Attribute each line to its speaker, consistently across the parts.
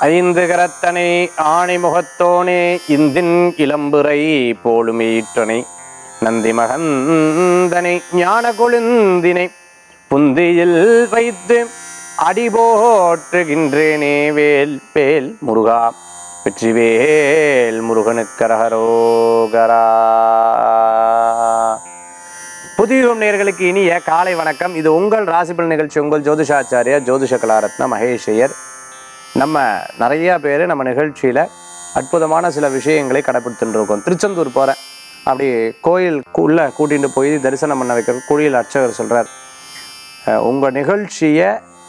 Speaker 1: ஐந்து கரத்தனை ஆணை முகத்தோனே இந்தின் இளம்புரை போலுமீற்றனை நந்தி மகந்தனை ஞான கொழுந்தினை புந்தியில் வைத்து அடி போற்றுகின்றேனே வேல் வேல் முருகா வெற்றிவேல் முருகனுக்கரகரோகரா புதியுகம் நேயர்களுக்கு இனிய காலை வணக்கம் இது உங்கள் ராசிபல் நிகழ்ச்சி உங்கள் ஜோதிஷாச்சாரியா ஜோதிஷ கலாரத்ன மகேஷையர் நம்ம நிறைய பேர் நம்ம நிகழ்ச்சியில் அற்புதமான சில விஷயங்களை கடைப்பிடித்துட்டு இருக்கோம் திருச்செந்தூர் போகிறேன் அப்படி கோயில் உள்ள கூட்டிகிட்டு போய் தரிசனம் பண்ண வைக்கிற கோயில் அர்ச்சகர் சொல்கிறார் உங்கள் நிகழ்ச்சியை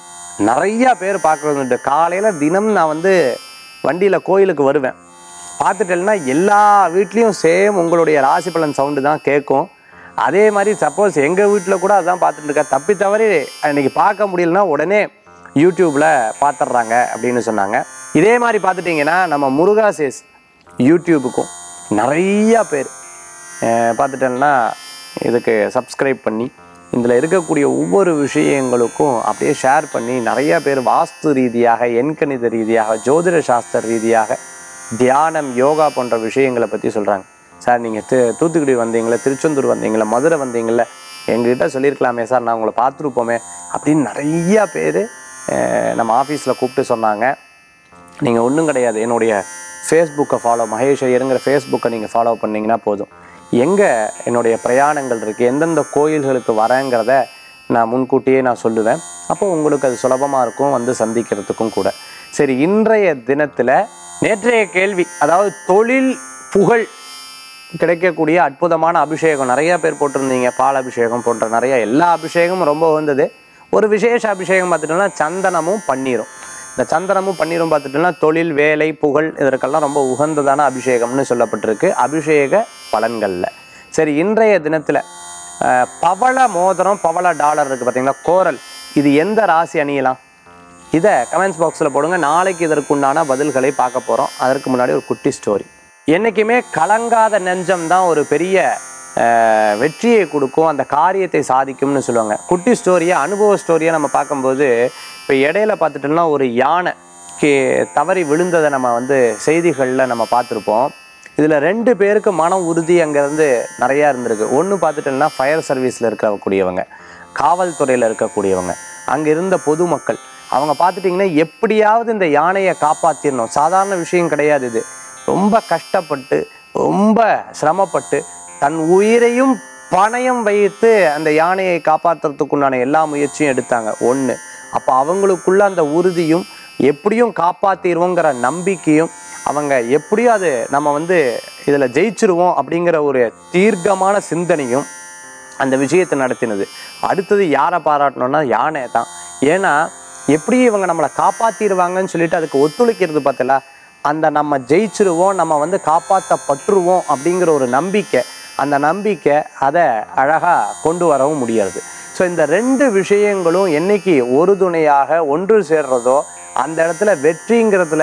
Speaker 1: நிறையா பேர் பார்க்குறது காலையில் தினம் நான் வந்து வண்டியில் கோயிலுக்கு வருவேன் பார்த்துட்டேன்னா எல்லா வீட்லேயும் சேம் உங்களுடைய ராசி பலன் சவுண்டு தான் கேட்கும் அதே மாதிரி சப்போஸ் எங்கள் வீட்டில் கூட அதான் பார்த்துட்டு இருக்கா தப்பி தவறி அன்னைக்கு பார்க்க முடியலன்னா உடனே யூடியூப்பில் பார்த்துட்றாங்க அப்படின்னு சொன்னாங்க இதே மாதிரி பார்த்துட்டிங்கன்னா நம்ம முருகாசேஸ் யூடியூபுக்கும் நிறையா பேர் பார்த்துட்டேன்னா இதுக்கு சப்ஸ்கிரைப் பண்ணி இதில் இருக்கக்கூடிய ஒவ்வொரு விஷயங்களுக்கும் அப்படியே ஷேர் பண்ணி நிறைய பேர் வாஸ்து ரீதியாக எண்கணித ரீதியாக ஜோதிட சாஸ்திர ரீதியாக தியானம் யோகா போன்ற விஷயங்களை பற்றி சொல்கிறாங்க சார் நீங்கள் தி தூத்துக்குடி வந்தீங்களே திருச்செந்தூர் வந்தீங்களே மதுரை வந்தீங்களே எங்ககிட்ட சொல்லியிருக்கலாமே சார் நான் உங்களை பார்த்துருப்போமே அப்படின்னு நிறையா பேர் நம்ம ஆஃபீஸில் கூப்பிட்டு சொன்னாங்க நீங்கள் ஒன்றும் கிடையாது என்னுடைய ஃபேஸ்புக்கை ஃபாலோ மகேஷ் ஐயருங்கிற ஃபேஸ்புக்கை நீங்கள் ஃபாலோ பண்ணிங்கன்னா போதும் எங்கே என்னுடைய பிரயாணங்கள் இருக்குது எந்தெந்த கோயில்களுக்கு வரேங்கிறத நான் முன்கூட்டியே நான் சொல்லுவேன் அப்போ உங்களுக்கு அது சுலபமாக இருக்கும் வந்து சந்திக்கிறதுக்கும் கூட சரி இன்றைய தினத்தில் நேற்றைய கேள்வி அதாவது தொழில் புகழ் கிடைக்கக்கூடிய அற்புதமான அபிஷேகம் நிறைய பேர் போட்டிருந்தீங்க பால் அபிஷேகம் போன்ற நிறைய எல்லா அபிஷேகமும் ரொம்ப உகந்தது ஒரு விசேஷ அபிஷேகம் பார்த்துட்டோம்னா சந்தனமும் பன்னீரும் இந்த சந்தனமும் பன்னீரும் பார்த்துட்டோம்னா தொழில் வேலை புகழ் இதற்கெல்லாம் ரொம்ப உகந்ததான அபிஷேகம்னு சொல்லப்பட்டிருக்கு அபிஷேக பலன்களில் சரி இன்றைய தினத்தில் அஹ், பவள மோதிரம் பவள டாலர் இருக்குது பார்த்தீங்களா கோரல் இது எந்த ராசி அணியலாம் இதை கமெண்ட்ஸ் பாக்ஸில் போடுங்க நாளைக்கு இதற்குண்டான பதில்களை பார்க்க போகிறோம் அதற்கு முன்னாடி ஒரு குட்டி ஸ்டோரி என்றைக்குமே கலங்காத நெஞ்சம் தான் ஒரு பெரிய அஹ், வெற்றியை கொடுக்கும் அந்த காரியத்தை சாதிக்கும்னு சொல்லுவாங்க குட்டி ஸ்டோரியை அனுபவ ஸ்டோரியை நம்ம பார்க்கும்போது இப்போ இடையில பார்த்துட்டோம்னா ஒரு யானை கே தவறி விழுந்ததை நம்ம வந்து செய்திகளில் நம்ம பார்த்துருப்போம் இதில் ரெண்டு பேருக்கு மன உறுதி அங்கேருந்து நிறையா இருந்திருக்கு ஒன்று பார்த்துட்டோம்னா ஃபயர் சர்வீஸில் இருக்கக்கூடியவங்க காவல்துறையில் இருக்கக்கூடியவங்க அங்கே இருந்த பொதுமக்கள் அவங்க பார்த்துட்டிங்கன்னா எப்படியாவது இந்த யானையை காப்பாற்றிடணும் சாதாரண விஷயம் கிடையாது இது ரொம்ப கஷ்டப்பட்டு ரொம்ப சிரமப்பட்டு தன் உயிரையும் பணயம் வைத்து அந்த யானையை காப்பாற்றுறதுக்குண்டான எல்லா முயற்சியும் எடுத்தாங்க ஒன்று அப்போ அவங்களுக்குள்ள அந்த உறுதியும் எப்படியும் காப்பாற்றிடுவோங்கிற நம்பிக்கையும் அவங்க எப்படியும் அது நம்ம வந்து இதில் ஜெயிச்சிருவோம் அப்படிங்கிற ஒரு தீர்க்கமான சிந்தனையும் அந்த விஷயத்தை நடத்தினது அடுத்தது யாரை பாராட்டணும்னா யானை தான் ஏன்னா எப்படி இவங்க நம்மளை காப்பாற்றிடுவாங்கன்னு சொல்லிட்டு அதுக்கு ஒத்துழைக்கிறது பார்த்தல அந்த நம்ம ஜெயிச்சிருவோம் நம்ம வந்து காப்பாற்றப்பட்டுருவோம் அப்படிங்கிற ஒரு நம்பிக்கை அந்த நம்பிக்கை அதை அழகாக கொண்டு வரவும் முடியாது ஸோ இந்த ரெண்டு விஷயங்களும் என்னைக்கு ஒரு துணையாக ஒன்று சேர்றதோ அந்த இடத்துல வெற்றிங்கிறதுல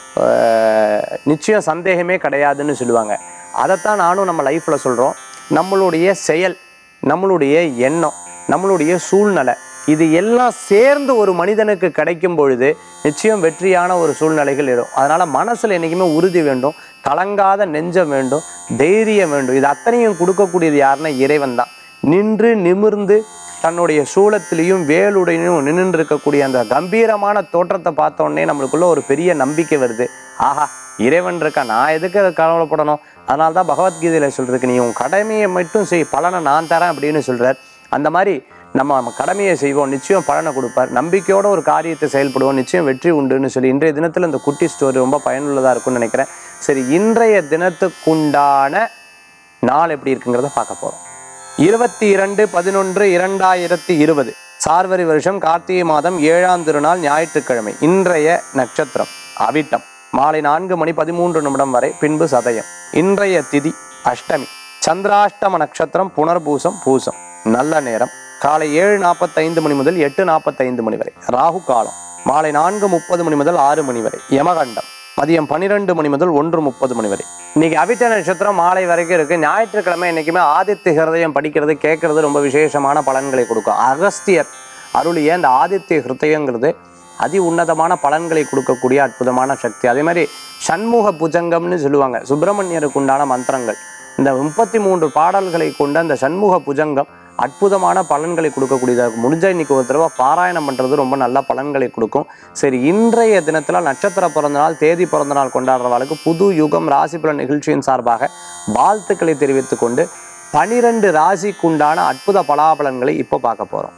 Speaker 1: அஹ், நிச்சயம் சந்தேகமே கிடையாதுன்னு சொல்லுவாங்க அதைத்தான் நானும் நம்ம லைஃப்பில் சொல்கிறோம் நம்மளுடைய செயல் நம்மளுடைய எண்ணம் நம்மளுடைய சூழ்நிலை இது எல்லாம் சேர்ந்து ஒரு மனிதனுக்கு கிடைக்கும் பொழுது நிச்சயம் வெற்றியான ஒரு சூழ்நிலைகள் இடும் அதனால மனசுல என்னைக்குமே உறுதி வேண்டும் கலங்காத நெஞ்சம் வேண்டும் தைரியம் வேண்டும் இது அத்தனையும் கொடுக்கக்கூடியது யாருன்னா இறைவன் தான் நின்று நிமிர்ந்து தன்னுடைய சூலத்திலையும் வேலுடையும் நின்று இருக்கக்கூடிய அந்த கம்பீரமான தோற்றத்தை பார்த்த உடனே நம்மளுக்குள்ள ஒரு பெரிய நம்பிக்கை வருது ஆஹா இறைவன் இருக்கா நான் எதுக்கு அதை கவலைப்படணும் அதனால தான் பகவத்கீதையில சொல்றதுக்கு நீ உன் கடமையை மட்டும் செய் பலனை நான் தரேன் அப்படின்னு சொல்றார் அந்த மாதிரி நம்ம நம்ம கடமையை செய்வோம் நிச்சயம் பலனை கொடுப்பார் நம்பிக்கையோட ஒரு காரியத்தை செயல்படுவோம் நிச்சயம் வெற்றி உண்டுன்னு சொல்லி இன்றைய தினத்தில் இந்த குட்டி ஸ்டோரி ரொம்ப பயனுள்ளதாக இருக்கும்னு நினைக்கிறேன் சரி இன்றைய தினத்துக்குண்டான நாள் எப்படி இருக்குங்கிறத பார்க்க போகிறோம் இருபத்தி இரண்டு பதினொன்று இரண்டாயிரத்தி இருபது சார்வரி வருஷம் கார்த்திகை மாதம் ஏழாம் திருநாள் ஞாயிற்றுக்கிழமை இன்றைய நட்சத்திரம் அவிட்டம் மாலை நான்கு மணி பதிமூன்று நிமிடம் வரை பின்பு சதயம் இன்றைய திதி அஷ்டமி சந்திராஷ்டம நட்சத்திரம் புனர்பூசம் பூசம் நல்ல நேரம் காலை ஏழு நாற்பத்தைந்து மணி முதல் எட்டு நாற்பத்தைந்து மணி வரை ராகு காலம் மாலை நான்கு முப்பது மணி முதல் ஆறு மணி வரை யமகண்டம் மதியம் பன்னிரெண்டு மணி முதல் ஒன்று முப்பது மணி வரை இன்னைக்கு அவிட்ட நட்சத்திரம் மாலை வரைக்கும் இருக்கு ஞாயிற்றுக்கிழமை என்னைக்குமே ஆதித்ய ஹிருதயம் படிக்கிறது கேட்கறது ரொம்ப விசேஷமான பலன்களை கொடுக்கும் அகஸ்தியர் அருளிய இந்த ஆதித்ய ஹிருதயங்கிறது அதி உன்னதமான பலன்களை கொடுக்கக்கூடிய அற்புதமான சக்தி அதே மாதிரி சண்முக புஜங்கம்னு சொல்லுவாங்க சுப்பிரமணியருக்கு உண்டான மந்திரங்கள் இந்த முப்பத்தி மூன்று பாடல்களை கொண்ட அந்த சண்முக புஜங்கம் அற்புதமான பலன்களை கொடுக்கக்கூடியதாக இருக்கும் முடிஞ்சா இன்னைக்கு ஒரு தடவை பாராயணம் பண்ணுறது ரொம்ப நல்ல பலன்களை கொடுக்கும் சரி இன்றைய தினத்தில் நட்சத்திர பிறந்த நாள் தேதி பிறந்த நாள் கொண்டாடுறவர்களுக்கு புது யுகம் ராசி பலன் நிகழ்ச்சியின் சார்பாக வாழ்த்துக்களை தெரிவித்துக் கொண்டு பனிரெண்டு ராசிக்குண்டான அற்புத பலாபலன்களை இப்போ பார்க்க போகிறோம்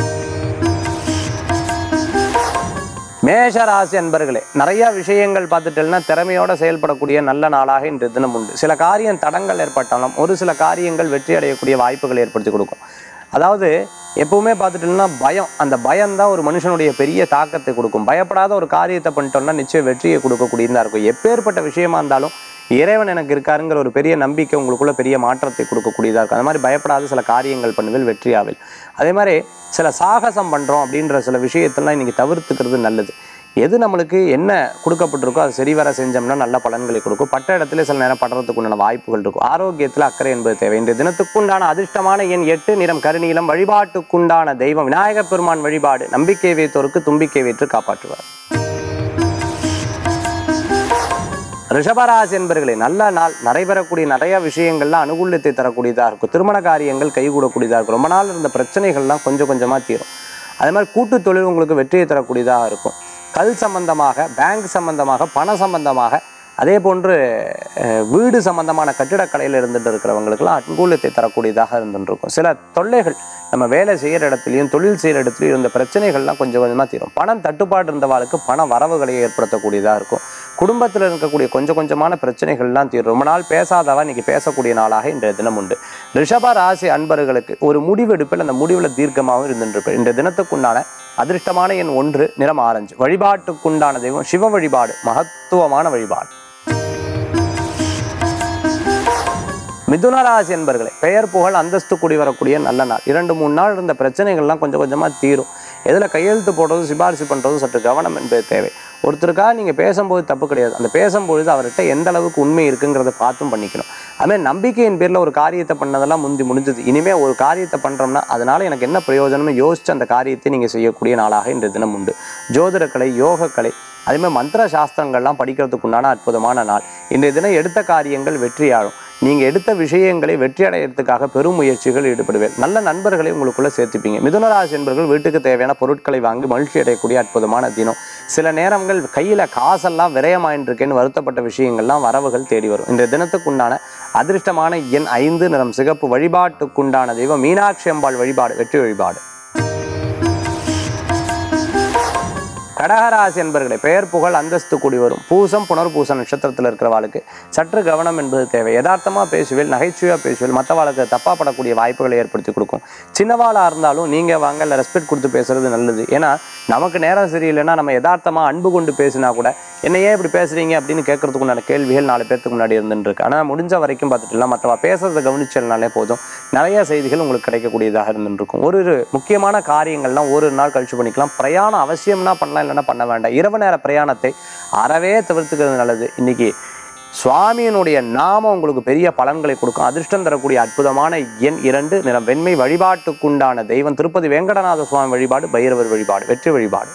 Speaker 1: மேஷ ராசி அன்பர்களே நிறைய விஷயங்கள் பார்த்துட்டேன்னா திறமையோட செயல்படக்கூடிய நல்ல நாளாக இன்று தினம் உண்டு சில காரியம் தடங்கள் ஏற்பட்டாலும் ஒரு சில காரியங்கள் வெற்றி அடையக்கூடிய வாய்ப்புகள் ஏற்படுத்தி கொடுக்கும் அதாவது எப்பவுமே பார்த்துட்டோம்னா பயம் அந்த பயம்தான் ஒரு மனுஷனுடைய பெரிய தாக்கத்தை கொடுக்கும் பயப்படாத ஒரு காரியத்தை பண்ணிட்டோம்னா நிச்சயம் வெற்றியை கொடுக்கக்கூடியதா இருக்கும் எப்பேற்பட்ட விஷயமா இருந்தாலும் இறைவன் எனக்கு இருக்காருங்கிற ஒரு பெரிய நம்பிக்கை உங்களுக்குள்ள பெரிய மாற்றத்தை கொடுக்கக்கூடியதாக இருக்கும் அந்த மாதிரி பயப்படாத சில காரியங்கள் பண்ணுவேல் வெற்றியாவில் அதே மாதிரி சில சாகசம் பண்ணுறோம் அப்படின்ற சில விஷயத்தெல்லாம் இன்னைக்கு தவிர்த்துக்கிறது நல்லது எது நம்மளுக்கு என்ன கொடுக்கப்பட்டிருக்கோ அது சரிவர செஞ்சோம்னா நல்ல பலன்களை கொடுக்கும் பட்ட இடத்துல சில நேரம் படுறதுக்கு உண்டான வாய்ப்புகள் இருக்கும் ஆரோக்கியத்தில் அக்கறை என்பது தேவை இன்றைய தினத்துக்குண்டான அதிர்ஷ்டமான எண் எட்டு நிறம் கருநீலம் வழிபாட்டுக்குண்டான தெய்வம் விநாயகப் பெருமான் வழிபாடு நம்பிக்கை வைத்தோருக்கு தும்பிக்கை வைத்து காப்பாற்றுவார் ரிஷபராசி என்பர்களே நல்ல நாள் நடைபெறக்கூடிய நிறைய விஷயங்கள்லாம் அனுகூலத்தை தரக்கூடியதாக இருக்கும் திருமண காரியங்கள் கைகூடக்கூடியதாக இருக்கும் ரொம்ப நாள் இருந்த பிரச்சனைகள்லாம் கொஞ்சம் கொஞ்சமாக தீரும் அதே மாதிரி கூட்டு தொழில் உங்களுக்கு வெற்றியை தரக்கூடியதாக இருக்கும் கல் சம்பந்தமாக பேங்க் சம்பந்தமாக பண சம்பந்தமாக அதே போன்று அஹ், வீடு சம்பந்தமான கட்டிடக்கலையில் இருந்துட்டு இருக்கிறவங்களுக்கெல்லாம் அனுகூலத்தை தரக்கூடியதாக இருந்துட்டு இருக்கும் சில தொல்லைகள் நம்ம வேலை செய்கிற இடத்துலையும் தொழில் செய்கிற இடத்துலையும் இருந்த பிரச்சனைகள்லாம் கொஞ்சம் கொஞ்சமாக தீரும் பணம் தட்டுப்பாடு இருந்தவாளுக்கு பண வரவுகளை ஏற்படுத்தக்கூடியதாக இருக்கும் குடும்பத்தில் இருக்கக்கூடிய கொஞ்சம் கொஞ்சமான பிரச்சனைகள்லாம் தீரும் ரொம்ப நாள் பேசாதவா இன்னைக்கு பேசக்கூடிய நாளாக இன்றைய தினம் உண்டு ரிஷப ராசி அன்பர்களுக்கு ஒரு முடிவெடுப்பில் அந்த முடிவில் தீர்க்கமாகவும் இருந்துருப்பேன் இன்றைய தினத்துக்குண்டான அதிர்ஷ்டமான எண் ஒன்று நிறம் ஆரஞ்சு வழிபாட்டுக்குண்டான தெய்வம் சிவ வழிபாடு மகத்துவமான வழிபாடு மிதுன ராசி என்பர்களே பெயர் புகழ் அந்தஸ்து கூடி வரக்கூடிய நல்ல நாள் இரண்டு மூணு நாள் இருந்த பிரச்சனைகள்லாம் கொஞ்சம் கொஞ்சமாக தீரும் எதில் கையெழுத்து போடுறதும் சிபாரிசு பண்ணுறதும் சற்று கவனம் என்பது தேவை ஒருத்தருக்காக நீங்கள் பேசும்போது தப்பு கிடையாது அந்த பேசும்பொழுது அவர்கிட்ட எந்த அளவுக்கு உண்மை இருக்குங்கிறத பார்த்தும் பண்ணிக்கணும் அதுமாதிரி நம்பிக்கையின் பேரில் ஒரு காரியத்தை பண்ணதெல்லாம் முந்தி முடிஞ்சது இனிமேல் ஒரு காரியத்தை பண்ணுறோம்னா அதனால் எனக்கு என்ன பிரயோஜனம்னு யோசிச்சு அந்த காரியத்தை நீங்கள் செய்யக்கூடிய நாளாக இன்றைய தினம் உண்டு ஜோதிடக்கலை யோகக்கலை அதேமாதிரி மந்திர சாஸ்திரங்கள்லாம் படிக்கிறதுக்கு உண்டான அற்புதமான நாள் இன்றைய தினம் எடுத்த காரியங்கள் வெற்றியாகும் நீங்கள் எடுத்த விஷயங்களை வெற்றி அடையிறதுக்காக பெரும் முயற்சிகள் ஈடுபடுவேன் நல்ல நண்பர்களை உங்களுக்குள்ள சேர்த்துப்பீங்க மிதுனராசி என்பர்கள் வீட்டுக்கு தேவையான பொருட்களை வாங்கி மகிழ்ச்சி அடையக்கூடிய அற்புதமான தினம் சில நேரங்கள் கையில் காசெல்லாம் விரயமாயின்னு இருக்கேன்னு வருத்தப்பட்ட விஷயங்கள்லாம் வரவுகள் தேடி வரும் இன்றைய தினத்துக்குண்டான அதிர்ஷ்டமான எண் ஐந்து நிறம் சிகப்பு வழிபாட்டுக்குண்டான தெய்வம் மீனாட்சி அம்பாள் வழிபாடு வெற்றி வழிபாடு கடகராசி என்பர்களே பெயர் புகழ் அந்தஸ்து கூடி வரும் பூசம் புனர்பூசம் நட்சத்திரத்தில் இருக்கிறவாளுக்கு சற்று கவனம் என்பது தேவை யதார்த்தமாக பேசுவேல் நகைச்சுவையாக பேசுவேல் மற்றவாளுக்கு தப்பாக படக்கூடிய வாய்ப்புகளை ஏற்படுத்தி கொடுக்கும் சின்னவாளாக இருந்தாலும் நீங்கள் வாங்க இல்லை ரெஸ்பெக்ட் கொடுத்து பேசுறது நல்லது ஏன்னா நமக்கு நேரம் சரியில்லைன்னா நம்ம யதார்த்தமாக அன்பு கொண்டு பேசினா கூட என்ன ஏன் இப்படி பேசுறீங்க அப்படின்னு கேட்கறதுக்கு உண்டான கேள்விகள் நாலு பேர்த்துக்கு முன்னாடி இருந்துட்டு இருக்கு ஆனால் முடிஞ்ச வரைக்கும் பார்த்துட்டுலாம் மற்றவா பேசுறதை கவனிச்சல்னாலே போதும் நிறைய செய்திகள் உங்களுக்கு கிடைக்கக்கூடியதாக இருந்துட்டு இருக்கும் ஒரு ஒரு முக்கியமான காரியங்கள்லாம் ஒரு ஒரு நாள் கழிச்சு பண்ணிக்கலாம் பிரயாணம் அவசியம்னா பண்ணலாம் இல்லைன்னா பண்ண வேண்டாம் இரவு நேர பிரயாணத்தை அறவே தவிர்த்துக்கிறது நல்லது இன்னைக்கு சுவாமியினுடைய நாமம் உங்களுக்கு பெரிய பலன்களை கொடுக்கும் அதிர்ஷ்டம் தரக்கூடிய அற்புதமான எண் இரண்டு நிறம் வெண்மை வழிபாட்டுக்குண்டான தெய்வம் திருப்பதி வெங்கடநாத சுவாமி வழிபாடு பைரவர் வழிபாடு வெற்றி வழிபாடு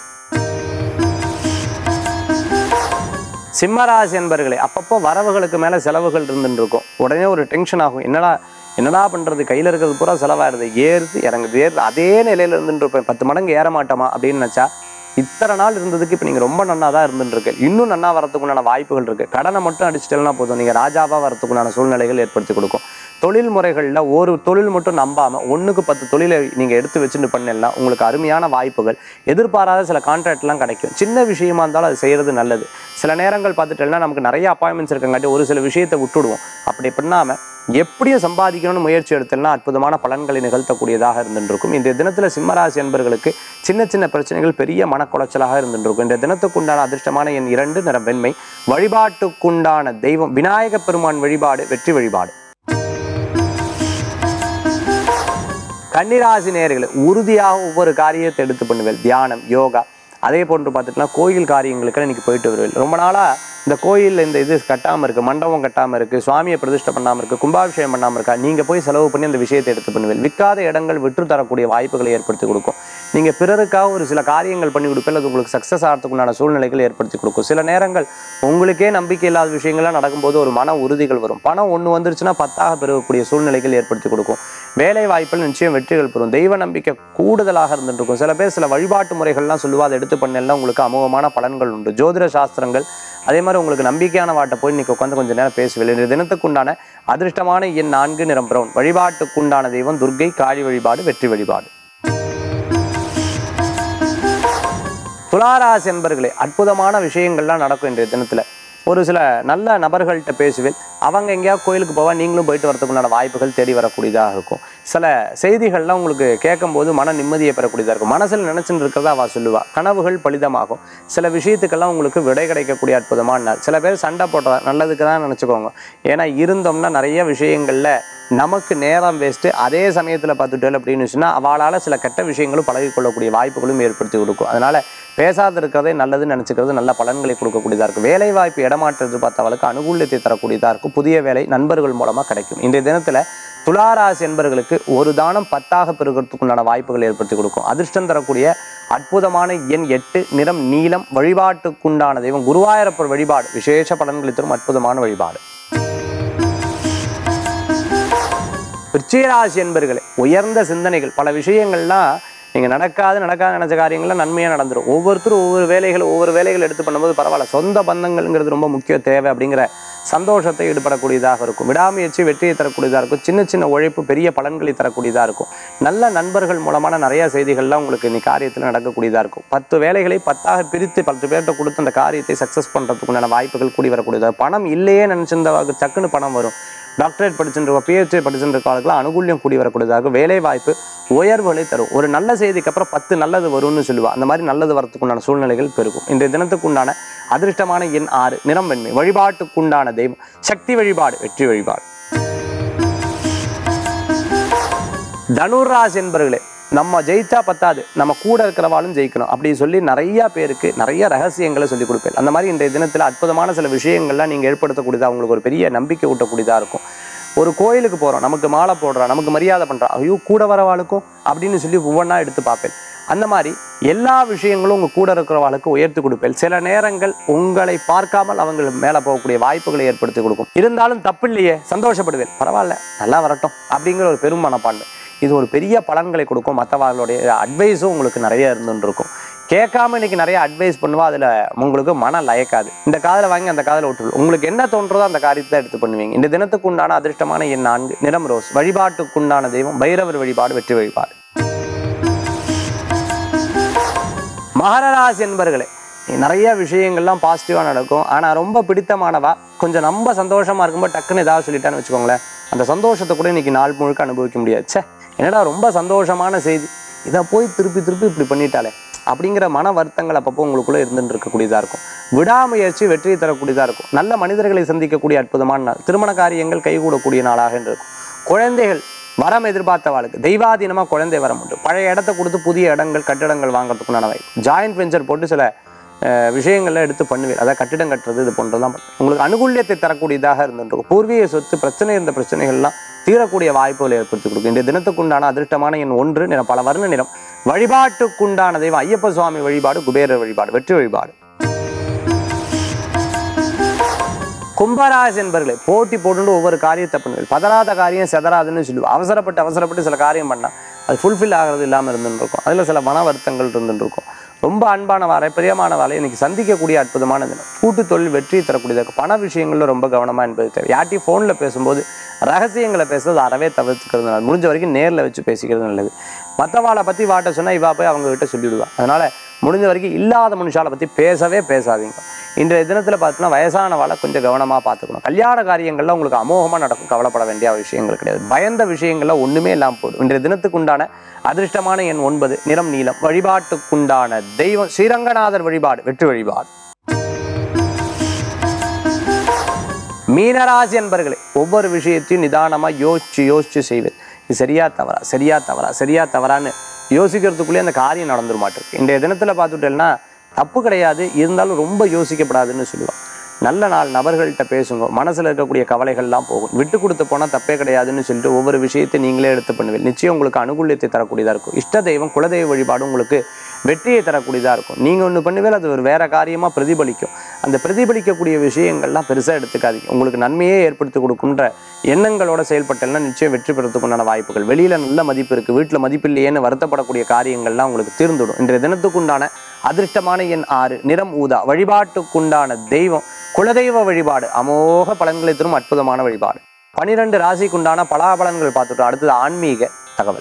Speaker 1: சிம்மராசி என்பர்களே அப்பப்போ வரவுகளுக்கு மேலே செலவுகள் இருந்துட்டு இருக்கும் உடனே ஒரு டென்ஷன் ஆகும் என்னடா என்னடா பண்ணுறது கையில் இருக்கிறது பூரா செலவாயிருது ஏறுது இறங்குது ஏறுது அதே நிலையில் இருந்துட்டு இருப்பேன் பத்து மடங்கு ஏற மாட்டோமா அப்படின்னு நினச்சா இத்தனை நாள் இருந்ததுக்கு இப்போ நீங்கள் ரொம்ப நன்னா தான் இருந்துட்டு இருக்கு இன்னும் நன்னா வரதுக்குண்டான வாய்ப்புகள் இருக்குது கடனை மட்டும் அடிச்சிட்டேன்னா போதும் நீங்கள் ராஜாவாக வரதுக்குண்டான சூழ்நிலைகள் ஏற்படுத்தி கொடுக்கும் தொழில் முறைகளில் ஒரு தொழில் மட்டும் நம்பாமல் ஒன்றுக்கு பத்து தொழிலை நீங்கள் எடுத்து வச்சுட்டு பண்ணலாம் உங்களுக்கு அருமையான வாய்ப்புகள் எதிர்பாராத சில கான்ட்ராக்ட்லாம் கிடைக்கும் சின்ன விஷயமா இருந்தாலும் அது செய்கிறது நல்லது சில நேரங்கள் பார்த்துட்டேன்னா நமக்கு நிறைய அப்பாயின்மெண்ட்ஸ் இருக்கங்காட்டி ஒரு சில விஷயத்தை விட்டுடுவோம் அப்படி பண்ணாமல் எப்படியும் சம்பாதிக்கணும்னு முயற்சி எடுத்தோம்னா அற்புதமான பலன்களை நிகழ்த்தக்கூடியதாக இருந்துருக்கும் இன்றைய தினத்தில் சிம்மராசி என்பர்களுக்கு சின்ன சின்ன பிரச்சனைகள் பெரிய மனக்குலைச்சலாக இருந்துருக்கும் இன்றைய தினத்துக்குண்டான அதிர்ஷ்டமான என் இரண்டு நிறம் வெண்மை வழிபாட்டுக்குண்டான தெய்வம் விநாயக பெருமான் வழிபாடு வெற்றி வழிபாடு கன்னிராசி நேயர்களே உறுதியாக ஒவ்வொரு காரியத்தை எடுத்து பண்ணுவேன் தியானம் யோகா அதே போன்று பார்த்துட்டுனா கோயில் காரியங்களுக்கு இன்னைக்கு போயிட்டு வருவேன் ரொம்ப நாளாக இந்த கோயிலில் இந்த இது கட்டாமல் இருக்குது மண்டபம் கட்டாமல் இருக்குது சுவாமியை பிரதிஷ்டை பண்ணாமல் இருக்குது கும்பாபிஷேகம் பண்ணாமல் இருக்கா நீங்கள் போய் செலவு பண்ணி அந்த விஷயத்தை எடுத்து பண்ணுவீங்க விற்காத இடங்கள் விற்று தரக்கூடிய வாய்ப்புகளை ஏற்படுத்தி கொடுக்கும் நீங்கள் பிறருக்காக ஒரு சில காரியங்கள் பண்ணி கொடுப்பீங்க அது உங்களுக்கு சக்ஸஸ் ஆகிறதுக்குண்டான சூழ்நிலைகள் ஏற்படுத்தி கொடுக்கும் சில நேரங்கள் உங்களுக்கே நம்பிக்கை இல்லாத விஷயங்கள்லாம் நடக்கும்போது ஒரு மன உறுதிகள் வரும் பணம் ஒன்று வந்துருச்சுன்னா பத்தாக பெறக்கூடிய சூழ்நிலைகள் ஏற்படுத்தி கொடுக்கும் வேலை வாய்ப்பில் நிச்சயம் வெற்றிகள் பெறும் தெய்வ நம்பிக்கை கூடுதலாக இருந்துட்டு இருக்கும் சில பேர் சில வழிபாட்டு முறைகள்லாம் சொல்லுவா அதை எடுத்து பண்ணலாம் உங்களுக்கு அமோகமான பலன்கள் உண்டு ஜோதிட சாஸ்திரங்கள் அதே மாதிரி உங்களுக்கு நம்பிக்கையான வாட்டை போய் இன்னைக்கு உட்காந்து கொஞ்சம் நேரம் பேசுவேன் இந்த தினத்துக்குண்டான அதிர்ஷ்டமான எண் நான்கு நிறம் பிரவுன் வழிபாட்டுக்குண்டான தெய்வம் துர்க்கை காளி வழிபாடு வெற்றி வழிபாடு துளாராசி என்பர்களே அற்புதமான விஷயங்கள்லாம் நடக்கும் இன்றைய தினத்துல ஒரு சில நல்ல நபர்கள்ட்ட பேசுவேன் அவங்க எங்கேயாவது கோயிலுக்கு போவா நீங்களும் போயிட்டு வரதுக்குண்டான வாய்ப்புகள் தேடி வரக்கூடியதாக இருக்கும் சில செய்திகள்லாம் உங்களுக்கு கேட்கும்போது மன நிம்மதியை பெறக்கூடியதாக இருக்கும் மனசில் நினைச்சுட்டு இருக்கிறதா அவ சொல்லுவா கனவுகள் பலிதமாகும் சில விஷயத்துக்கெல்லாம் உங்களுக்கு விடை கிடைக்கக்கூடிய அற்புதமான நாள் சில பேர் சண்டை போடுறா நல்லதுக்கு தான் நினச்சிக்கோங்க ஏன்னா இருந்தோம்னா நிறைய விஷயங்கள்ல நமக்கு நேரம் வேஸ்ட்டு அதே சமயத்தில் பார்த்துட்டோம் அப்படின்னு சொன்னால் அவளால் சில கெட்ட விஷயங்களும் பழகிக்கொள்ளக்கூடிய வாய்ப்புகளும் ஏற்படுத்தி கொடுக்கும் அதனால் பேசாத இருக்கிறதே நல்லதுன்னு நினச்சிக்கிறது நல்ல பலன்களை கொடுக்கக்கூடியதாக இருக்கும் வேலை வாய்ப்பு இடமாற்றது பார்த்தவளுக்கு அனுகூல்யத்தை தரக்கூடியதாக இருக்கும் புதிய வேலை நண்பர்கள் மூலமாக கிடைக்கும் இன்றைய தினத்தில் துளாராசி என்பர்களுக்கு ஒரு தானம் பத்தாக பெறுகிறதுக்குண்டான வாய்ப்புகள் ஏற்படுத்தி கொடுக்கும் அதிர்ஷ்டம் தரக்கூடிய அற்புதமான எண் எட்டு நிறம் நீலம் வழிபாட்டுக்குண்டான தெய்வம் குருவாயூரப்பர் வழிபாடு விசேஷ பலன்களை தரும் அற்புதமான வழிபாடு விருச்சிகராசி என்பர்களே உயர்ந்த சிந்தனைகள் பல விஷயங்கள்லாம் நீங்கள் நடக்காது நடக்காது நினச்ச காரியங்கள்லாம் நன்மையாக நடந்துடும் ஒவ்வொருத்தரும் ஒவ்வொரு வேலைகள் ஒவ்வொரு வேலைகள் எடுத்து பண்ணும்போது பரவாயில்ல சொந்த பந்தங்கள்ங்கிறது ரொம்ப முக்கிய தேவை அப்படிங்கிற சந்தோஷத்தை ஈடுபடக்கூடியதாக இருக்கும் விடாமுயற்சி வெற்றியை தரக்கூடியதாக இருக்கும் சின்ன சின்ன உழைப்பு பெரிய பலன்களை தரக்கூடியதாக இருக்கும் நல்ல நண்பர்கள் மூலமான நிறைய செய்திகள்லாம் உங்களுக்கு இன்னைக்கு காரியத்தில் நடக்கக்கூடியதாக இருக்கும் பத்து வேலைகளை பத்தாக பிரித்து பத்து பேர்கிட்ட கொடுத்து அந்த காரியத்தை சக்ஸஸ் பண்ணுறதுக்குண்டான வாய்ப்புகள் கூடி வரக்கூடியதாக பணம் இல்லையே நினச்சிருந்த டக்குன்னு பணம் வரும் டாக்டரேட் படிச்சுட்டு பிஹெச்டி படிச்சுட்டு காலத்துக்குலாம் அனுகூல்யம் கூடி வரக்கூடியதாக வேலை வாய்ப்பு உயர்வுகளை தரும் ஒரு நல்ல செய்திக்கு அப்புறம் பத்து நல்லது வரும்னு சொல்லுவா அந்த மாதிரி நல்லது வரத்துக்குண்டான சூழ்நிலைகள் பெருகும் இன்றைய தினத்துக்குண்டான அதிர்ஷ்டமான எண் ஆறு நிறம் வெண்மை வழிபாட்டுக்குண்டான தெய்வம் சக்தி வழிபாடு வெற்றி வழிபாடு தனுராசி என்பர்களே நம்ம ஜெயிச்சா பத்தாது நம்ம கூட இருக்கிறவாளும் ஜெயிக்கணும் அப்படி சொல்லி நிறைய பேருக்கு நிறைய ரகசியங்களை சொல்லி கொடுப்பேன் அந்த மாதிரி இன்றைய தினத்தில் அற்புதமான சில விஷயங்கள்லாம் நீங்கள் ஏற்படுத்தக்கூடியதா உங்களுக்கு ஒரு பெரிய நம்பிக்கை ஊட்டக்கூடியதாக இருக்கும் ஒரு கோயிலுக்கு போகிறோம் நமக்கு மாலை போடுறா நமக்கு மரியாதை பண்ணுறா ஐயோ கூட வரவாளுக்கும் அப்படின்னு சொல்லி ஒவ்வொன்றா எடுத்து பார்ப்பேன் அந்த மாதிரி எல்லா விஷயங்களும் உங்கள் கூட இருக்கிறவாளுக்கு உயர்த்தி கொடுப்பேன் சில நேரங்கள் உங்களை பார்க்காமல் அவங்க மேலே போகக்கூடிய வாய்ப்புகளை ஏற்படுத்தி கொடுக்கும் இருந்தாலும் தப்பில்லையே சந்தோஷப்படுவேன் பரவாயில்ல நல்லா வரட்டும் அப்படிங்கிற ஒரு பெரும் மனப்பான்மை இது ஒரு பெரிய பலன்களை கொடுக்கும் மற்றவர்களுடைய அட்வைஸும் உங்களுக்கு நிறைய இருந்துட்டு இருக்கும் கேட்காம இன்னைக்கு நிறைய அட்வைஸ் பண்ணுவா அதில் உங்களுக்கு மன லயக்காது இந்த காதில் வாங்கி அந்த காதில் விட்டுரு உங்களுக்கு என்ன தோன்றதோ அந்த காரியத்தை எடுத்து பண்ணுவீங்க இந்த தினத்துக்கு உண்டான அதிர்ஷ்டமான எண் நான்கு நிறம் ரோஸ் வழிபாட்டுக்குண்டான தெய்வம் பைரவர் வழிபாடு வெற்றி வழிபாடு மகரராசி என்பர்களே நிறைய விஷயங்கள்லாம் பாசிட்டிவாக நடக்கும் ஆனால் ரொம்ப பிடித்தமானவா கொஞ்சம் ரொம்ப சந்தோஷமாக இருக்கும்போது டக்குன்னு ஏதாவது சொல்லிட்டான்னு வச்சுக்கோங்களேன் அந்த சந்தோஷத்தை கூட இன்னைக்கு நாள் முழுக்க அனுபவிக்க முடியாது ச்சே என்னடா ரொம்ப சந்தோஷமான செய்தி இதை போய் திருப்பி திருப்பி இப்படி பண்ணிட்டாலே அப்படிங்கிற மன வருத்தங்கள் அப்பப்போ உங்களுக்குள்ளே இருந்துட்டு இருக்கக்கூடியதாக இருக்கும் விடாமுயற்சி வெற்றியை தரக்கூடியதாக இருக்கும் நல்ல மனிதர்களை சந்திக்கக்கூடிய அற்புதமான நாள் திருமண காரியங்கள் கைகூடக்கூடிய நாளாக இருக்கும் குழந்தைகள் வரம் எதிர்பார்த்தவாளுக்கு தெய்வாதீனமாக குழந்தை வரம் உண்டு பழைய இடத்த கொடுத்து புதிய இடங்கள் கட்டிடங்கள் வாங்குறதுக்குண்டான வாய்ப்பு ஜாயிண்ட் வெஞ்சர் போட்டு சில அஹ், விஷயங்கள்லாம் எடுத்து பண்ணுவீர் அதாவது கட்டிடம் கட்டுறது இது போன்றதெல்லாம் பண்ணுவீர். உங்களுக்கு அனுகூல்யத்தை தரக்கூடியதாக இருந்துருக்கும் பூர்வீக சொத்து பிரச்சனை இருந்த பிரச்சனைகள்லாம் தீரக்கூடிய வாய்ப்புகளை ஏற்படுத்தி கொடுக்கும் இந்த தினத்துக்குண்டான அதிர்ஷ்டமான எண் ஒன்று நிறம் பல வர்ண நிறம் வழிபாட்டுக்குண்டான தெய்வம் ஐயப்ப சுவாமி வழிபாடு குபேரர் வழிபாடு வெற்றி வழிபாடு கும்பராசி என்பர்களே போட்டி போட்டு ஒவ்வொரு காரியத்தை பண்ணுவீர்கள் பதறாத காரியம் செதறாதுன்னு சொல்லுவோம் அவசரப்பட்டு அவசரப்பட்டு சில காரியம் பண்ணால் அது ஃபுல்ஃபில் ஆகிறது இல்லாமல் இருந்துன்னு இருக்கும் அதில் சில மன வருத்தங்கள் இருந்துட்டு இருக்கும் ரொம்ப அன்பான வாரை பிரியமான வாரை இன்னைக்கு சந்திக்கக்கூடிய அற்புதமான தினம் கூட்டு தொழில் வெற்றி தரக்கூடியதாக இருக்கும் பண விஷயங்களில் ரொம்ப கவனமாக என்பது தேவை யார்ட்டையும் ஃபோனில் பேசும்போது ரகசியங்களை பேசுறது அறவே தவிர்த்துக்கிறது நல்லது முடிஞ்ச வரைக்கும் நேரில் வச்சு பேசிக்கிறது நல்லது மற்றவாளை பற்றி வாட்ட சொன்னால் இவா போய் அவங்க கிட்ட சொல்லிவிடுவா அதனால் முடிஞ்ச வரைக்கும் இல்லாத மனுஷாலை பற்றி பேசவே பேசாதீங்க இன்றைய தினத்தில் பார்த்தீங்கன்னா வயசானவாளை கொஞ்சம் கவனமாக பார்த்துக்கணும் கல்யாண காரியங்கள்ல உங்களுக்கு அமோகமாக நடக்கும் கவலைப்பட வேண்டிய விஷயங்கள் கிடையாது பயந்த விஷயங்கள்ல ஒன்றுமே இல்லாமல் போடும் இன்றைய தினத்துக்கு உண்டான அதிர்ஷ்டமான எண் ஒன்பது நிறம் நீலம் வழிபாட்டுக்குண்டான தெய்வம் ஸ்ரீரங்கநாதர் வழிபாடு வெற்றி வழிபாடு மீனராசி என்பர்களே ஒவ்வொரு விஷயத்தையும் நிதானமாக யோசிச்சு யோசிச்சு செய்வேன் இது சரியா தவறா சரியா தவறா சரியா தவறான்னு யோசிக்கிறதுக்குள்ளேயே அந்த காரியம் நடந்துட மாட்டிருக்கு இன்றைய தினத்தில் பார்த்துட்டேன்னா தப்பு கிடையாது இருந்தாலும் ரொம்ப யோசிக்கப்படாதுன்னு சொல்லுவாள் நல்ல நாள் நபர்கள்ட்ட பேசுங்க மனசுல இருக்கக்கூடிய கவலைகள்லாம் போகும் விட்டு கொடுத்து போனா தப்பே கிடையாதுன்னு சொல்லிட்டு ஒவ்வொரு விஷயத்தை நீங்களே எடுத்து பண்ணுவீங்க நிச்சயம் உங்களுக்கு அனுகூலியத்தை தரக்கூடியதா இருக்கும் இஷ்ட தெய்வம் குலதெய்வ வழிபாடு உங்களுக்கு வெற்றியை தரக்கூடியதா இருக்கும் நீங்க ஒண்ணு பண்ணுவேல் அது ஒரு வேற காரியமா பிரதிபலிக்கும் அந்த பிரதிபலிக்கக்கூடிய விஷயங்கள்லாம் பெருசா எடுத்துக்காதீங்க உங்களுக்கு நன்மையே ஏற்படுத்தி கொடுக்குன்ற எண்ணங்களோட செயல்பட்டேன்னா நிச்சயம் வெற்றி பெறத்துக்குண்டான வாய்ப்புகள் வெளியில நல்ல மதிப்பு இருக்கு வீட்டுல மதிப்பு இல்லையேன்னு வருத்தப்படக்கூடிய காரியங்கள்லாம் உங்களுக்கு தீர்ந்துடும் இன்றைய தினத்துக்குண்டான அதிர்ஷ்டமான எண் ஆறு நிறம் ஊதா வழிபாட்டுக்குண்டான தெய்வம் குலதெய்வ வழிபாடு அமோக பலன்களை தரும் அற்புதமான வழிபாடு பனிரெண்டு ராசிக்குண்டான பலாபலன்கள் பார்த்துட்டோம் அடுத்தது ஆன்மீக தகவல்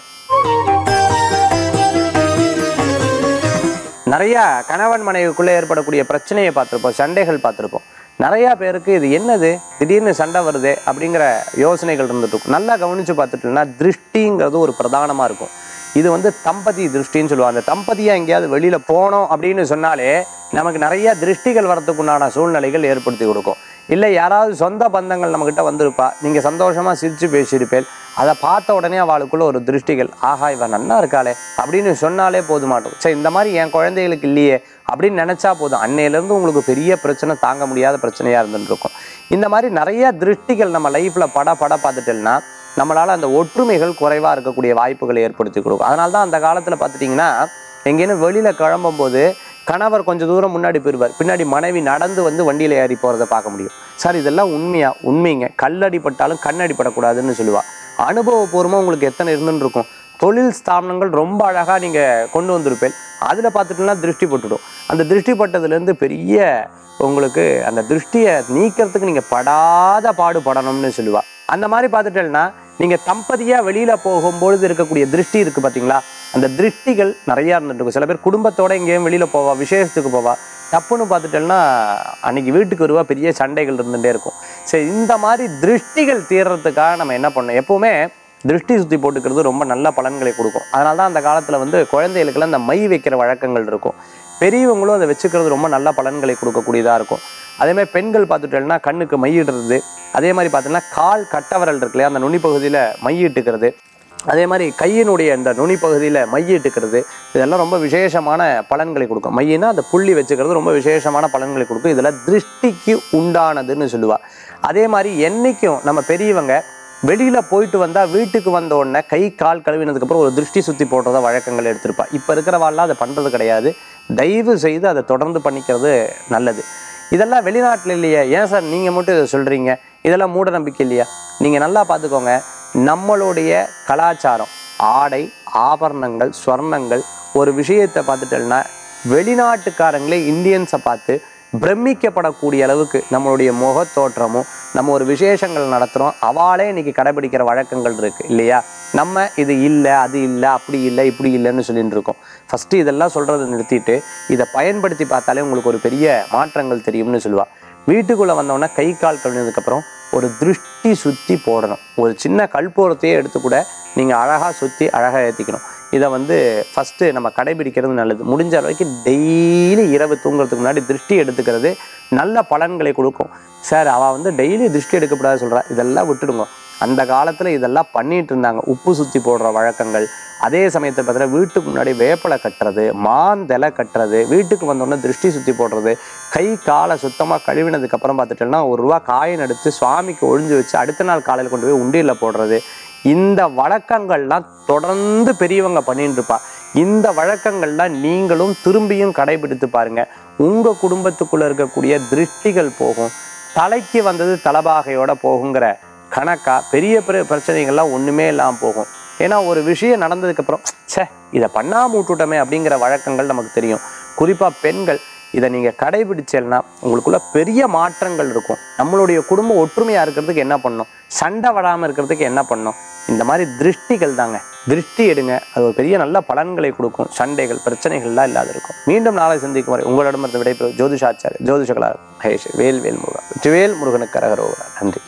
Speaker 1: நிறைய கணவன் மனைவிக்குள்ளே ஏற்படக்கூடிய பிரச்சனையை பார்த்துருப்போம் சண்டைகள் பார்த்துருப்போம் நிறைய பேருக்கு இது என்னது திடீர்னு சண்டை வருதே அப்படிங்கிற யோசனைகள் இருந்துட்டு இருக்கும் நல்லா கவனிச்சு பார்த்துட்டோம்னா திருஷ்டிங்கிறது ஒரு பிரதானமாக இருக்கும் இது வந்து தம்பதி திருஷ்டின்னு சொல்லுவாங்க அந்த தம்பதியா எங்கேயாவது வெளியில போனோம் அப்படின்னு சொன்னாலே நமக்கு நிறைய திருஷ்டிகள் வரதுக்குண்டான சூழ்நிலைகள் ஏற்படுத்தி கொடுக்கும் இல்லை யாராவது சொந்த பந்தங்கள் நம்மக்கிட்ட வந்திருப்பா நீங்கள் சந்தோஷமாக சிரித்து பேசியிருப்பேன் அதை பார்த்த உடனே அவளுக்குள்ள ஒரு திருஷ்டிகள் ஆஹா இவன் நன்னா இருக்காளே அப்படின்னு சொன்னாலே போதுமாட்டும் சரி இந்த மாதிரி என் குழந்தைகளுக்கு இல்லையே அப்படின்னு நினச்சா போதும் அன்னையிலேருந்து உங்களுக்கு பெரிய பிரச்சனை தாங்க முடியாத பிரச்சனையாக இருந்துட்டு இருக்கும் இந்த மாதிரி நிறைய திருஷ்டிகள் நம்ம லைஃப்பில் பட பட பார்த்துட்டோம்னா நம்மளால் அந்த ஒற்றுமைகள் குறைவாக இருக்கக்கூடிய வாய்ப்புகளை ஏற்படுத்தி கொடுக்கும் அதனால தான் அந்த காலத்தில் பார்த்துட்டிங்கன்னா எங்கேயும் வெளியில் கிளம்பும்போது கணவர் கொஞ்சம் தூரம் முன்னாடி போயிருவார் பின்னாடி மனைவி நடந்து வந்து வண்டியில் ஏறி போகிறத பார்க்க முடியும் சார் இதெல்லாம் உண்மையா உண்மைங்க கல்லடிப்பட்டாலும் கண்ணடிப்படக்கூடாதுன்னு சொல்லுவா அனுபவபூர்வமாக உங்களுக்கு எத்தனை இருந்துன்னு இருக்கும் தொழில் ஸ்தாபனங்கள் ரொம்ப அழகாக நீங்கள் கொண்டு வந்திருப்பேன் அதில் பார்த்துட்டுனா திருஷ்டி பட்டுடும் அந்த திருஷ்டி பட்டதுலேருந்து பெரிய உங்களுக்கு அந்த திருஷ்டியை நீக்கிறதுக்கு நீங்கள் படாத பாடுபடணும்னு சொல்லுவா அந்த மாதிரி பார்த்துட்டேன்னா நீங்கள் தம்பதியாக வெளியில் போகும்பொழுது இருக்கக்கூடிய திருஷ்டி இருக்குது பார்த்தீங்களா அந்த திருஷ்டிகள் நிறையா இருந்துட்டு இருக்கும் சில பேர் குடும்பத்தோட எங்கேயும் வெளியில் போவா விசேஷத்துக்கு போவா தப்புன்னு பார்த்துட்டேன்னா அன்னைக்கு வீட்டுக்கு வருவா பெரிய சண்டைகள் இருந்துகிட்டே இருக்கும் சரி இந்த மாதிரி திருஷ்டிகள் தீர்றதுக்காக நம்ம என்ன பண்ணணும் எப்பவுமே திருஷ்டி சுத்தி போட்டுக்கிறது ரொம்ப நல்ல பலன்களை கொடுக்கும் அதனால தான் அந்த காலத்தில் வந்து குழந்தைகளுக்கெல்லாம் இந்த மை வைக்கிற வழக்கங்கள் இருக்கும் பெரியவங்களும் அதை வச்சுக்கிறது ரொம்ப நல்ல பலன்களை கொடுக்கக்கூடியதாக இருக்கும் அதே மாதிரி பெண்கள் பார்த்துட்டோம்னா கண்ணுக்கு மையிடுறது அதே மாதிரி பார்த்தீங்கன்னா கால் கட்டவரல் இருக்கு இல்லையா அந்த நுனி பகுதியில் மையிட்டுக்கிறது அதே மாதிரி கையினுடைய இந்த நுனி பகுதியில் மையிட்டுக்கிறது இதெல்லாம் ரொம்ப விசேஷமான பலன்களை கொடுக்கும் மையினா அந்த புள்ளி வச்சுக்கிறது ரொம்ப விசேஷமான பலன்களை கொடுக்கும் இதெல்லாம் திருஷ்டிக்கு உண்டானதுன்னு சொல்லுவா அதே மாதிரி என்னைக்கும் நம்ம பெரியவங்க வெளியில போயிட்டு வந்தா வீட்டுக்கு வந்த உடனே கை கால் கழுவினதுக்கு அப்புறம் ஒரு திருஷ்டி சுத்தி போடுறத வழக்கங்கள் எடுத்திருப்பா இப்ப இருக்கிறவாள்லாம் அதை பண்றது கிடையாது தயவு செய்து அதை தொடர்ந்து பண்ணிக்கிறது நல்லது இதெல்லாம் வெளிநாட்டுல இல்லையா ஏன் சார் நீங்க மட்டும் இதை சொல்றீங்க இதெல்லாம் மூட நம்பிக்கை இல்லையா நீங்க நல்லா பார்த்துக்கோங்க நம்மளுடைய கலாச்சாரம் ஆடை ஆபரணங்கள் ஸ்வர்ணங்கள் ஒரு விஷயத்தை பார்த்துட்டோம்னா வெளிநாட்டுக்காரங்களே இந்தியன்ஸை பார்த்து பிரமிக்கப்படக்கூடிய அளவுக்கு நம்மளுடைய முகத் தோற்றமும் நம்ம ஒரு விசேஷங்கள் நடத்துகிறோம் அவாளே இன்னைக்கு கடைபிடிக்கிற வழக்கங்கள் இருக்கு இல்லையா நம்ம இது இல்லை அது இல்லை அப்படி இல்லை இப்படி இல்லைன்னு சொல்லிட்டு இருக்கோம் ஃபஸ்ட்டு இதெல்லாம் சொல்கிறத நிறுத்திட்டு இதை பயன்படுத்தி பார்த்தாலே உங்களுக்கு ஒரு பெரிய மாற்றங்கள் தெரியும்னு சொல்லுவா வீட்டுக்குள்ளே வந்தோடனே கை கால் கழுவினதுக்கப்புறம் ஒரு திருஷ்டி சுற்றி போடணும் ஒரு சின்ன கல்பூரத்தையே எடுத்து கூட நீங்கள் அழகாக சுற்றி அழகாக ஏற்றிக்கணும் இதை வந்து ஃபஸ்ட்டு நம்ம கடைபிடிக்கிறது நல்லது முடிஞ்ச அளவுக்கு டெய்லி இரவு தூங்குறதுக்கு முன்னாடி திருஷ்டி எடுத்துக்கிறது நல்ல பலன்களை கொடுக்கும் சார் அவள் வந்து டெய்லி திருஷ்டி எடுக்கக்கூடாது சொல்கிறா இதெல்லாம் விட்டுடுங்க அந்த காலத்தில் இதெல்லாம் பண்ணிட்டு இருந்தாங்க உப்பு சுற்றி போடுற வழக்கங்கள் அதே சமயத்தில் பார்த்தீங்கன்னா வீட்டுக்கு முன்னாடி வேப்பலை கட்டுறது மாந்தலை கட்டுறது வீட்டுக்கு வந்தோடனே திருஷ்டி சுற்றி போடுறது கை காலை சுத்தமாக கழுவினதுக்கு அப்புறம் பார்த்துட்டோம்னா ஒரு ரூபா காயின் எடுத்து சுவாமிக்கு ஒழிஞ்சு வச்சு அடுத்த நாள் காலையில் கொண்டு போய் உண்டியலில் போடுறது இந்த வழக்கங்கள்லாம் தொடர்ந்து பெரியவங்க பண்ணிட்டு இருப்பா இந்த வழக்கங்கள்லாம் நீங்களும் திரும்பியும் கடைபிடித்து பாருங்க உங்க குடும்பத்துக்குள்ள இருக்கக்கூடிய திருஷ்டிகள் போகும் தலைக்கு வந்தது தலபாகையோட போகுங்கிற கணக்கா பெரிய பெரிய பிரச்சனைகள்லாம் ஒண்ணுமே இல்லாமல் போகும் ஏன்னா ஒரு விஷயம் நடந்ததுக்கு அப்புறம் ச்சே இதை பண்ணாம விட்டுட்டோமே அப்படிங்கிற வழக்கங்கள் நமக்கு தெரியும் குறிப்பா பெண்கள் இதை நீங்க கடைபிடிச்சேன்னா உங்களுக்குள்ள பெரிய மாற்றங்கள் இருக்கும் நம்மளுடைய குடும்பம் ஒற்றுமையா இருக்கிறதுக்கு என்ன பண்ணணும் சண்டை வராம இருக்கிறதுக்கு என்ன பண்ணணும் இந்த மாதிரி திருஷ்டிகள் தாங்க திருஷ்டி எடுங்க அது ஒரு பெரிய நல்ல பலன்களை கொடுக்கும் சண்டைகள் பிரச்சனைகள்லாம் இல்லாத இருக்கும் மீண்டும் நாளை சந்திக்கும் வரை உங்களிடமிருந்து விடைபெறும் ஜோதிஷாச்சாரிய ஜோதிஷகலா மகேஷ் வேல் வேல் முருகன் வெற்றிவேல் முருகனுக்கு கரகரோகரா நன்றி